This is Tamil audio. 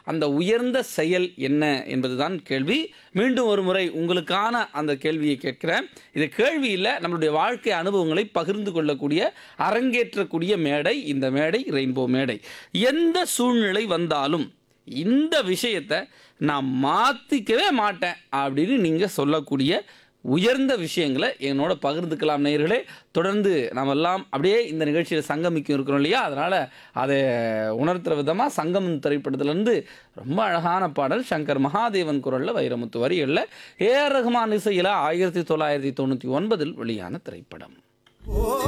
அந்த உயர்ந்த செயல் என்ன என்பதுதான் கேள்வி மீண்டும் ஒரு முறை உங்களுக்கான அந்த கேள்வியை கேட்கிறேன் இது கேள்வி இல்லை நம்மளுடைய வாழ்க்கை அனுபவங்களை பகிர்ந்து கொள்ளக்கூடிய அரங்கேற்றக்கூடிய மேடை இந்த மேடை ரெயின்போ மேடை எந்த சூழ்நிலை வந்தாலும் இந்த விஷயத்தை நான் மாற்றிக்கவே மாட்டேன் அப்படின்னு நீங்கள் சொல்லக்கூடிய உயர்ந்த விஷயங்களை என்னோட பகிர்ந்துக்கலாம் நேயர்களே தொடர்ந்து நாம் எல்லாம் அப்படியே இந்த நிகழ்ச்சியில் சங்கமிக்கும் இருக்கிறோம் இல்லையா அதனால் அதை உணர்த்துற விதமாக சங்கம் திரைப்படத்திலேருந்து ரொம்ப அழகான பாடல் சங்கர் மகாதேவன் குரலில் வைரமுத்து வரிகளில் ஏஆர் ரஹ்மான் இசையில் ஆயிரத்தி தொள்ளாயிரத்தி தொண்ணூற்றி ஒன்பதில் வெளியான திரைப்படம்